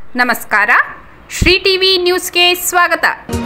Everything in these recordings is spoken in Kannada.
ನಮಸ್ಕಾರ ಶ್ರೀ ಟಿವಿ ನ್ಯೂಸ್ಗೆ ಸ್ವಾಗತ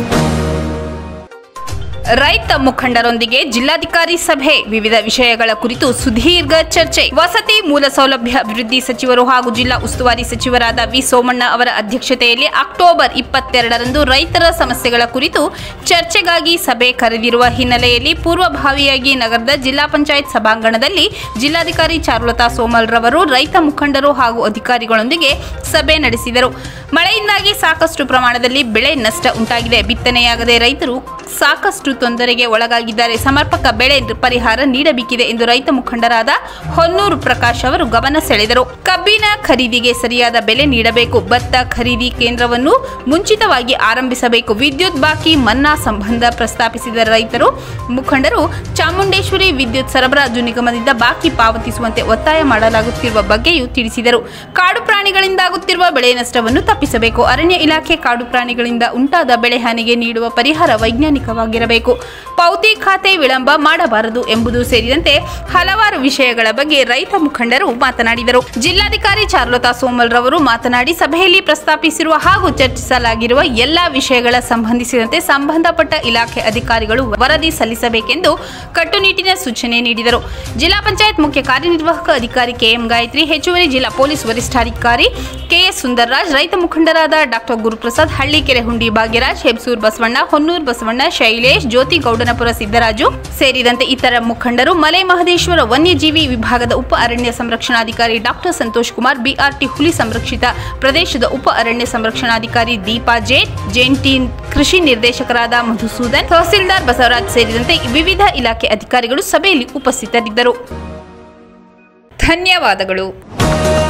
ರೈತ ಮುಖಂಡರೊಂದಿಗೆ ಜಿಲ್ಲಾಧಿಕಾರಿ ಸಭೆ ವಿವಿಧ ವಿಷಯಗಳ ಕುರಿತು ಸುದೀರ್ಘ ಚರ್ಚೆ ವಸತಿ ಮೂಲ ಸೌಲಭ್ಯ ಅಭಿವೃದ್ಧಿ ಸಚಿವರು ಹಾಗೂ ಜಿಲ್ಲಾ ಉಸ್ತುವಾರಿ ಸಚಿವರಾದ ವಿ ಸೋಮಣ್ಣ ಅವರ ಅಧ್ಯಕ್ಷತೆಯಲ್ಲಿ ಅಕ್ಟೋಬರ್ ಇಪ್ಪತ್ತೆರಡರಂದು ರೈತರ ಸಮಸ್ಯೆಗಳ ಕುರಿತು ಚರ್ಚೆಗಾಗಿ ಸಭೆ ಕರೆದಿರುವ ಹಿನ್ನೆಲೆಯಲ್ಲಿ ಪೂರ್ವಭಾವಿಯಾಗಿ ನಗರದ ಜಿಲ್ಲಾ ಪಂಚಾಯತ್ ಸಭಾಂಗಣದಲ್ಲಿ ಜಿಲ್ಲಾಧಿಕಾರಿ ಚಾರುಲತಾ ಸೋಮಲ್ ರವರು ರೈತ ಮುಖಂಡರು ಹಾಗೂ ಅಧಿಕಾರಿಗಳೊಂದಿಗೆ ಸಭೆ ನಡೆಸಿದರು ಮಳೆಯಿಂದಾಗಿ ಸಾಕಷ್ಟು ಪ್ರಮಾಣದಲ್ಲಿ ಬೆಳೆ ನಷ್ಟ ಉಂಟಾಗಿದೆ ಬಿತ್ತನೆಯಾಗದೆ ರೈತರು ಸಾಕಷ್ಟು ತೊಂದರೆಗೆ ಒಳಗಾಗಿದ್ದಾರೆ ಸಮರ್ಪಕ ಬೆಳೆ ಪರಿಹಾರ ನೀಡಬೇಕಿದೆ ಎಂದು ರೈತ ಮುಖಂಡರಾದ ಹೊನ್ನೂರು ಪ್ರಕಾಶ್ ಅವರು ಗಮನ ಸೆಳೆದರು ಕಬ್ಬಿನ ಖರೀದಿಗೆ ಸರಿಯಾದ ಬೆಲೆ ನೀಡಬೇಕು ಭತ್ತ ಖರೀದಿ ಕೇಂದ್ರವನ್ನು ಮುಂಚಿತವಾಗಿ ಆರಂಭಿಸಬೇಕು ವಿದ್ಯುತ್ ಬಾಕಿ ಮನ್ನಾ ಸಂಬಂಧ ಪ್ರಸ್ತಾಪಿಸಿದ ರೈತರು ಮುಖಂಡರು ಚಾಮುಂಡೇಶ್ವರಿ ವಿದ್ಯುತ್ ಸರಬರಾಜು ನಿಗಮದಿಂದ ಬಾಕಿ ಪಾವತಿಸುವಂತೆ ಒತ್ತಾಯ ಮಾಡಲಾಗುತ್ತಿರುವ ಬಗ್ಗೆಯೂ ತಿಳಿಸಿದರು ಕಾಡು ಪ್ರಾಣಿಗಳಿಂದಾಗುತ್ತಿರುವ ಬೆಳೆ ನಷ್ಟವನ್ನು ತಪ್ಪಿಸಬೇಕು ಅರಣ್ಯ ಇಲಾಖೆ ಕಾಡು ಪ್ರಾಣಿಗಳಿಂದ ಉಂಟಾದ ಬೆಳೆ ಹಾನಿಗೆ ನೀಡುವ ಪರಿಹಾರ ವೈಜ್ಞಾನಿಕವಾಗಿರಬೇಕು ಪಾವತಿ ಖಾತೆ ವಿಳಂಬ ಮಾಡಬಾರದು ಎಂಬುದು ಸೇರಿದಂತೆ ಹಲವಾರು ವಿಷಯಗಳ ಬಗ್ಗೆ ರೈತ ಮುಖಂಡರು ಮಾತನಾಡಿದರು ಜಿಲ್ಲಾಧಿಕಾರಿ ಚಾರುಲತಾ ಸೋಮಲ್ ರವರು ಮಾತನಾಡಿ ಸಭೆಯಲ್ಲಿ ಪ್ರಸ್ತಾಪಿಸಿರುವ ಹಾಗೂ ಚರ್ಚಿಸಲಾಗಿರುವ ಎಲ್ಲಾ ವಿಷಯಗಳ ಸಂಬಂಧಿಸಿದಂತೆ ಸಂಬಂಧಪಟ್ಟ ಇಲಾಖೆ ಅಧಿಕಾರಿಗಳು ವರದಿ ಸಲ್ಲಿಸಬೇಕೆಂದು ಕಟ್ಟುನಿಟ್ಟಿನ ಸೂಚನೆ ನೀಡಿದರು ಜಿಲ್ಲಾ ಪಂಚಾಯತ್ ಮುಖ್ಯ ಕಾರ್ಯನಿರ್ವಾಹಕ ಅಧಿಕಾರಿ ಕೆಎಂ ಗಾಯತ್ರಿ ಹೆಚ್ಚುವರಿ ಜಿಲ್ಲಾ ಪೊಲೀಸ್ ವರಿಷ್ಠಾಧಿಕಾರಿ ಕೆಎಸ್ ಸುಂದರ್ರಾಜ್ ರೈತ ಮುಖಂಡರಾದ ಡಾಕ್ಟರ್ ಗುರುಪ್ರಸಾದ್ ಹಳ್ಳಿಕೆರೆ ಹುಂಡಿ ಭಾಗ್ಯರಾಜ್ ಹೆಬ್ಸೂರ್ ಬಸವಣ್ಣ ಹೊನ್ನೂರ್ ಬಸವಣ್ಣ ಶೈಲೇಶ್ ಜ್ಯೋತಿ ಗೌಡನಪುರ ಸಿದ್ದರಾಜು ಸೇರಿದಂತೆ ಇತರ ಮುಖಂಡರು ಮಲೆ ಮಹದೇಶ್ವರ ವನ್ಯಜೀವಿ ವಿಭಾಗದ ಉಪ ಅರಣ್ಯ ಸಂರಕ್ಷಣಾಧಿಕಾರಿ ಡಾಕ್ಟರ್ ಸಂತೋಷ್ ಕುಮಾರ್ ಬಿಆರ್ಟಿ ಹುಲಿ ಸಂರಕ್ಷಿತ ಪ್ರದೇಶದ ಉಪ ಅರಣ್ಯ ಸಂರಕ್ಷಣಾಧಿಕಾರಿ ದೀಪಾ ಜೇನ್ ಜೆನ್ಟಿ ಕೃಷಿ ನಿರ್ದೇಶಕರಾದ ಮಧುಸೂದನ್ ತಹಸೀಲ್ದಾರ್ ಬಸವರಾಜ್ ಸೇರಿದಂತೆ ವಿವಿಧ ಇಲಾಖೆ ಅಧಿಕಾರಿಗಳು ಸಭೆಯಲ್ಲಿ ಉಪಸ್ಥಿತರಿದ್ದರು ಧನ್ಯವಾದಗಳು